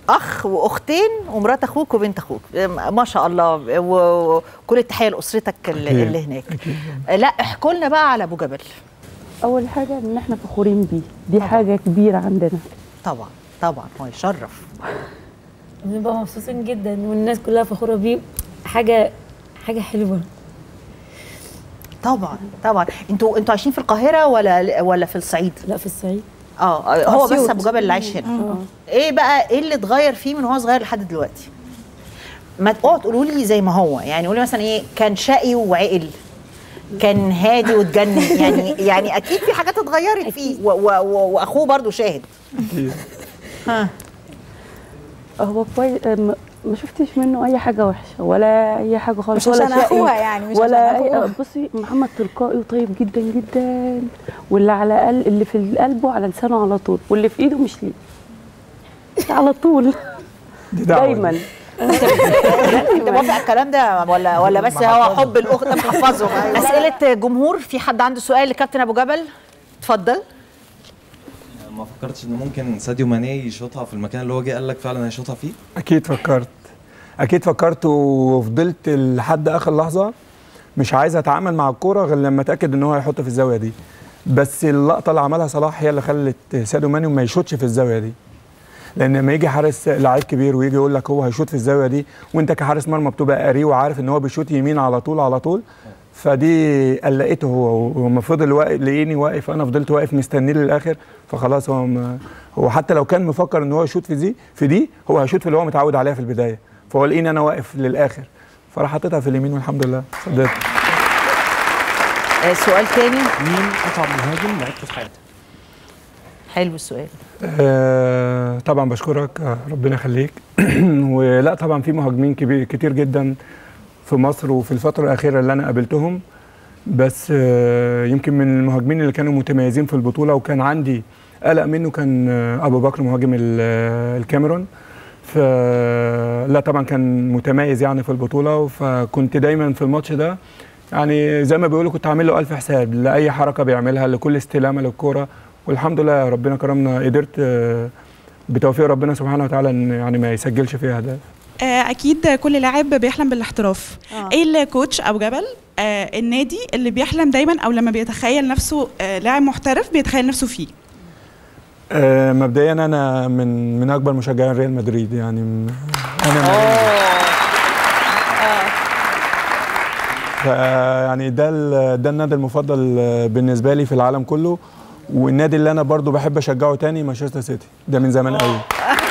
اخ واختين ومرات اخوك وبنت اخوك ما شاء الله وكل التحيه لاسرتك اللي, أكيد. اللي هناك أكيد. لا احكوا لنا بقى على ابو جبل اول حاجه ان احنا فخورين بيه دي حاجه كبيره عندنا طبعا طبعا هو يشرف بنبقى مبسوطين جدا والناس كلها فخوره بيه حاجه حاجه حلوه طبعا طبعا انتوا انتوا عايشين في القاهره ولا ولا في الصعيد لا في الصعيد اه آه، هو بس أسيوط. ابو جبل اللي عايش هنا ايه بقى ايه اللي اتغير فيه من هو صغير لحد دلوقتي ما تقعدوا تقولوا لي زي ما هو يعني قولي مثلا ايه كان شقي وعقل كان هادي واتجنن يعني يعني اكيد في حاجات اتغيرت فيه و- و- و- واخوه برضو شاهد أكيد. ها هو كويس ما ما شفتش منه اي حاجه وحشه ولا اي حاجه خالص مش ولا عشان شقي أخوها يعني، مش ولا عشان أي أخوها. بصي محمد تلقائي وطيب جدا جدا واللي على قل اللي في قلبه على لسانه على طول واللي في ايده مش ليه على طول دي دعوة دي. دايما انت موافق على الكلام ده ولا ولا بس هو حب الاخت ده محفظه اسئله جمهور في حد عنده سؤال لكابتن ابو جبل اتفضل ما فكرتش ان ممكن ساديو ماني يشوطها في المكان اللي هو جه قال لك فعلا هيشوطها فيه اكيد فكرت اكيد فكرت وفضلت لحد اخر لحظه مش عايز اتعامل مع الكوره غير لما اتاكد ان هو هيحط في الزاويه دي بس اللقطه اللي عملها صلاح هي اللي خلت ساديو ماني ما يشوطش في الزاويه دي لان لما يجي حارس لعيب كبير ويجي يقول لك هو هيشوط في الزاويه دي وانت كحارس مرمى بتبقى قاري وعارف ان هو بيشوط يمين على طول على طول فدي قلقته هو وما فضل واقف لقيني واقف انا فضلت واقف مستنيه للاخر فخلاص هو ما هو حتى لو كان مفكر ان هو يشوط في دي في دي هو هيشوط في اللي هو متعود عليها في البدايه فهو لقيني انا واقف للاخر فراح حطيتها في اليمين والحمد لله صدقت آه، سؤال تاني مين اصعب مهاجم لعبته في حياتك؟ حلو السؤال آه طبعا بشكرك آه ربنا يخليك ولا طبعا في مهاجمين كبير كتير جدا في مصر وفي الفترة الأخيرة اللي أنا قابلتهم بس آه يمكن من المهاجمين اللي كانوا متميزين في البطولة وكان عندي قلق منه كان آه أبو بكر مهاجم ال- آه، الكاميرون فلا طبعا كان متميز يعني في البطولة فكنت دايما في الماتش ده يعني زي ما بيقولوا كنت عامل له ألف حساب لأي حركة بيعملها لكل استلامة للكورة والحمد لله ربنا كرمنا قدرت آه، بتوفيق ربنا سبحانه وتعالى ان يعني ما يسجلش فيها اهداف آه، اكيد كل لاعب بيحلم بالاحتراف آه. ايه الكوتش ابو جبل آه النادي اللي بيحلم دايما او لما بيتخيل نفسه آه لاعب محترف بيتخيل نفسه فيه آه، مبدئيا انا من من اكبر مشجعين ريال مدريد يعني م- انا مدريدي. ف- يعني ده ال- ده النادي المفضل آه، بالنسبه لي في العالم كله والنادي اللي انا برضو بحب اشجعه تاني مانشستر سيتي ده من زمان قوي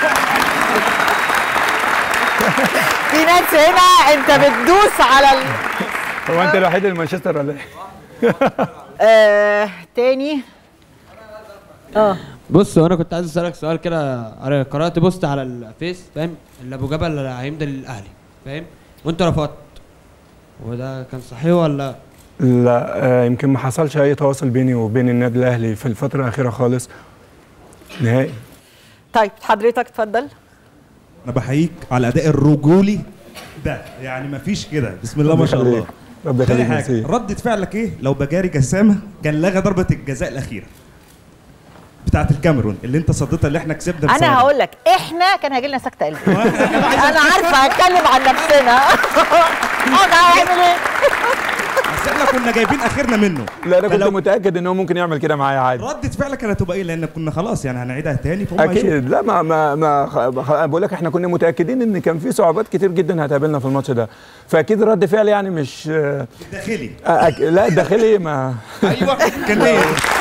في ناس هنا انت بتدوس على ال... هو انت الوحيد اللي مانشستر ولا ايه؟ آه تاني اه بص هو انا كنت عايز اسالك سؤال كده أنا قرات بوست على الفيس فاهم اللي ابو جبل هيمضي للاهلي فاهم وانت رفضت وده كان صحيح ولا لا آه، يمكن ما حصلش اي تواصل بيني وبين النادي الاهلي في الفتره الاخيره خالص نهائي طيب حضرتك اتفضل انا بحييك على الاداء الرجولي ده يعني مفيش كده بسم الله ما شاء الله ربنا تاني يخليك حاجه ميرسي. ردة فعلك ايه لو بجاري جسامه كان لغى ضربه الجزاء الاخيره بتاعت الكاميرون اللي انت صديتها اللي احنا كسبنا بسببها. انا هقول لك احنا كان هيجي لنا سكته قلب انا عارفه هتكلم عن نفسنا اه هعمل ايه بس احنا كنا جايبين اخرنا منه لا انا كنت فلو- متاكد ان هو ممكن يعمل كده معايا عادي ردة فعلك كانت هتبقى ايه لان كنا خلاص يعني هنعيدها تاني فهم هيشوفوا. اكيد لا ما ما ما خ- خ- بقول لك احنا كنا متاكدين ان كان في صعوبات كتير جدا هتقابلنا في الماتش ده فاكيد رد فعل يعني مش داخلي أك... لا الداخلي ما ايوه كان ليه